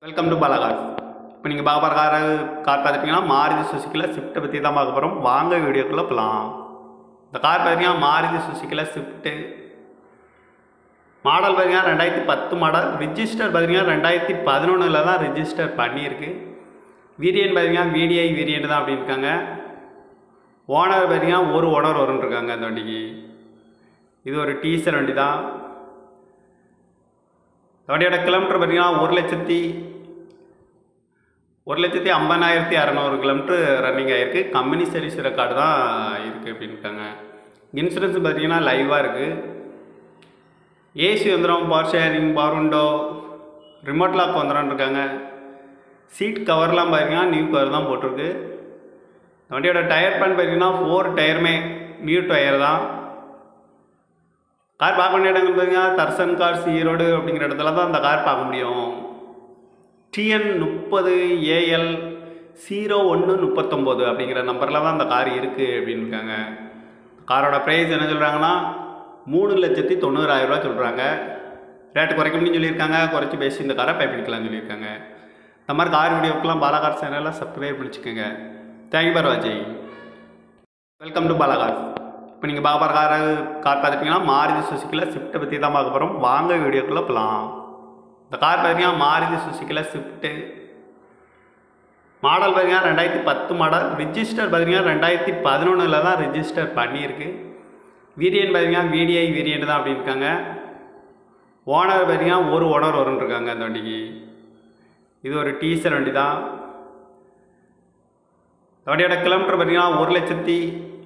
welcome to பாலாகார் இப்போ நீங்கள் பார்க்க போகிற கார் கார் பார்த்துட்டிங்கன்னா மாருதி சுசுக்கியில் ஸ்விஃப்ட்டை பற்றி தான் பார்க்க போகிறோம் வாங்க வீடியோக்குள்ளே போகலாம் இந்த கார் பார்த்தீங்கன்னா மாருதி சுசுக்கியில் ஸ்விஃப்ட்டு மாடல் பார்த்தீங்கன்னா ரெண்டாயிரத்தி பத்து மாடல் ரிஜிஸ்டர் பார்த்தீங்கன்னா ரெண்டாயிரத்தி பதினொன்றில் தான் ரிஜிஸ்டர் பண்ணியிருக்கு வேரியன்ட் பார்த்தீங்கன்னா விடிஐ வேரியன்ட் தான் அப்படின்னு இருக்காங்க ஓனர் பார்த்தீங்கன்னா ஒரு ஓனர் வரும்னு இருக்காங்க அந்த வண்டிக்கு இது ஒரு டீசர் வண்டி தான் வண்டியோட கிலோமீட்டர் பார்த்தீங்கன்னா ஒரு லட்சத்தி ஒரு லட்சத்தி ஐம்பதாயிரத்தி அறநூறு கிலோமீட்டர் ரன்னிங் ஆகிருக்கு கம்பெனி சர்வீஸ் ரெக்கார்டு தான் இருக்குது அப்படின்ட்டாங்க இன்சூரன்ஸ் பார்த்தீங்கன்னா லைவாக இருக்குது ஏசி வந்துடும் power steering power window remote lock வந்துடும் இருக்காங்க சீட் கவர்லாம் பார்த்தீங்கன்னா நியூ கவர் தான் போட்டிருக்கு வண்டியோட டயர் பேன் பார்த்தீங்கன்னா ஃபோர் டயருமே நியூ டயர் தான் கார் பார்க்க வேண்டிய இடங்கள் பார்த்தீங்கன்னா தர்சன் கார்ஸ் ஈரோடு அப்படிங்கிற இடத்துல தான் அந்த கார் பார்க்க முடியும் டிஎன் முப்பது ஏஎல் ஜீரோ ஒன்று முப்பத்தொம்போது அப்படிங்கிற நம்பரில் தான் அந்த கார் இருக்குது அப்படின்னு இருக்காங்க காரோட ப்ரைஸ் என்ன சொல்கிறாங்கன்னா மூணு லட்சத்தி தொண்ணூறாயிரரூவா சொல்கிறாங்க ரேட்டு குறைக்க முடியும்னு சொல்லியிருக்காங்க குறைச்சி பேசி இந்த காரை பை பண்ணிக்கலாம்னு சொல்லியிருக்காங்க இந்த மாதிரி கார் வீடியோக்கெலாம் பாலாகார் சேனலில் சப்ஸ்கிரைப் பண்ணிச்சுக்கோங்க தேங்க்யூ பார் வாட்சிங் வெல்கம் டு பாலாகார் இப்போ நீங்கள் பார்க்க போகிற கார் கார் பார்த்துட்டிங்கன்னா மாருதி சுசுக்கியில் ஸ்விஃப்ட்டை பற்றி தான் பார்க்க போகிறோம் வாங்க வீடியோக்குள்ளே போகலாம் இந்த கார் பார்த்தீங்கன்னா மாருதி சுசுக்கியில் ஸ்விஃப்ட்டு மாடல் பார்த்தீங்கன்னா ரெண்டாயிரத்தி பத்து மாடல் ரிஜிஸ்டர் பார்த்தீங்கன்னா ரெண்டாயிரத்தி பதினொன்றில் தான் ரிஜிஸ்டர் பண்ணியிருக்கு வேரியன்ட் பார்த்தீங்கன்னா விடிஐ வேரியன்ட் தான் அப்படின்னு இருக்காங்க ஓனர் பார்த்தீங்கன்னா ஒரு ஓனர் வரும்னு இருக்காங்க அந்த வண்டிக்கு இது ஒரு டீசர் வண்டி தான் வண்டியோட கிலோமீட்டர் பார்த்தீங்கன்னா ஒரு லட்சத்தி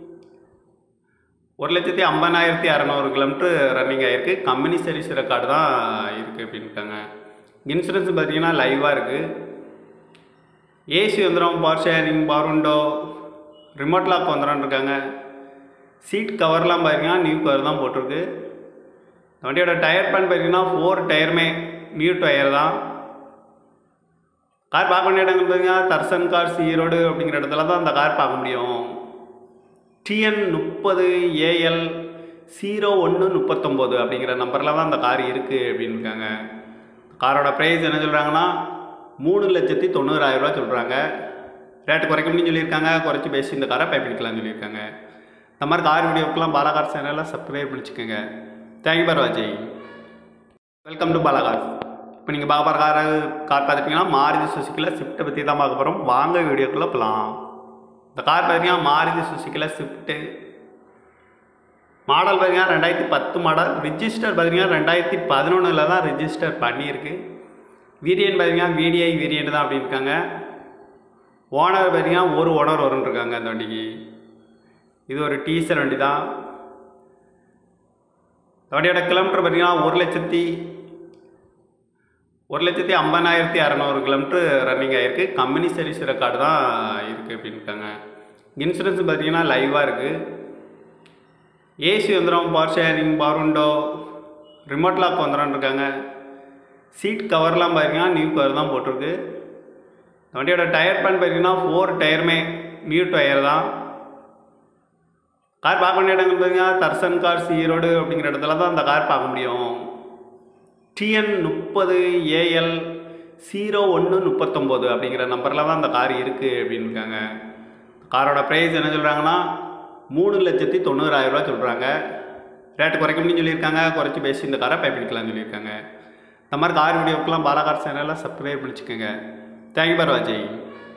ஒரு லட்சத்தி ஐம்பதாயிரத்தி அறநூறு கிலோமீட்டர் ரன்னிங் ஆகிருக்கு கம்பெனி சர்வீஸ் ரெக்கார்டு தான் இருக்குது அப்படின்ட்டாங்க இன்சூரன்ஸ் பார்த்தீங்கன்னா லைவாக இருக்குது ஏசி வந்துடும் power steering power window remote lock வந்துடும் இருக்காங்க சீட் கவர்லாம் பார்த்தீங்கன்னா நியூ கவர் தான் போட்டிருக்கு வண்டியோட டயர் பேன் பார்த்தீங்கன்னா ஃபோர் டயருமே நியூ டயர் தான் கார் பார்க்க வேண்டிய இடங்கள் பார்த்தீங்கன்னா தர்சன் கார்ஸ் ஈரோடு அப்படிங்கிற இடத்துல தான் அந்த கார் பார்க்க முடியும் டிஎன் முப்பது ஏஎல் ஜீரோ ஒன்று முப்பத்தொம்போது அப்படிங்கிற நம்பரில் தான் அந்த கார் இருக்குது அப்படின்னு இருக்காங்க காரோட ப்ரைஸ் என்ன சொல்கிறாங்கன்னா மூணு லட்சத்தி தொண்ணூறாயிரரூவா சொல்கிறாங்க ரேட்டு குறைக்க முடியும்னு சொல்லியிருக்காங்க குறைச்சி பேசி இந்த காரை பை பண்ணிக்கலாம்னு சொல்லியிருக்காங்க இந்த மாதிரி கார் வீடியோக்கெலாம் பாலாகார் சேனலில் சப்ஸ்கிரைப் பண்ணிச்சுக்கோங்க தேங்க்யூ பார் வாட்சிங் வெல்கம் டு பாலாகார் இப்போ நீங்கள் பார்க்க போகிற கார் கார் பார்த்துட்டிங்கன்னா மாருதி சுசுக்கியில் ஸ்விஃப்ட்டை பற்றி தான் பார்க்க போகிறோம் வாங்க வீடியோக்குள்ளே போகலாம் இந்த கார் பார்த்தீங்கன்னா மாருதி சுசுக்கியில் ஸ்விஃப்ட்டு மாடல் பார்த்தீங்கன்னா ரெண்டாயிரத்தி பத்து மாடல் ரிஜிஸ்டர் பார்த்தீங்கன்னா ரெண்டாயிரத்தி பதினொன்றில் தான் ரிஜிஸ்டர் பண்ணியிருக்கு வேரியன்ட் பார்த்தீங்கன்னா விடிஐ வேரியன்ட் தான் அப்படின்னு இருக்காங்க ஓனர் பார்த்தீங்கன்னா ஒரு ஓனர் வரும்னு இருக்காங்க அந்த வண்டிக்கு இது ஒரு டீசர் வண்டி தான் வண்டியோட கிலோமீட்டர் பார்த்தீங்கன்னா ஒரு லட்சத்தி ஒரு லட்சத்தி ஐம்பதாயிரத்தி அறநூறு கிலோமீட்டர் ரன்னிங் ஆகிருக்கு கம்பெனி சர்வீஸ் ரெக்கார்டு தான் இருக்குது அப்படின்ட்டாங்க இன்சூரன்ஸ் பார்த்தீங்கன்னா லைவாக இருக்குது ஏசி வந்துடும் power steering power window remote lock வந்துடும் இருக்காங்க சீட் கவர்லாம் பார்த்தீங்கன்னா நியூ கவர் தான் போட்டிருக்கு வண்டியோட டயர் பேன் பார்த்தீங்கன்னா ஃபோர் டயருமே நியூ டயர் தான் கார் பார்க்க வேண்டிய இடங்கள் பார்த்தீங்கன்னா தர்சன் கார்ஸ் ஈரோடு அப்படிங்கிற இடத்துல தான் அந்த கார் பார்க்க முடியும் டிஎன் முப்பது ஏஎல் ஜீரோ ஒன்று முப்பத்தொம்போது அப்படிங்கிற நம்பரில் தான் அந்த கார் இருக்குது அப்படின்னு இருக்காங்க காரோட ப்ரைஸ் என்ன சொல்கிறாங்கன்னா மூணு லட்சத்தி தொண்ணூறாயிரரூவா சொல்கிறாங்க ரேட்டு குறைக்க முடியும்னு சொல்லியிருக்காங்க குறைச்சி பேசி இந்த காரை பை பண்ணிக்கலாம்னு சொல்லியிருக்காங்க இந்த மாதிரி கார் வீடியோக்கெலாம் பாலாகார் சேனலில் சப்ஸ்கிரைப் பண்ணிச்சுக்கோங்க தேங்க்யூ பார் வாட்சிங்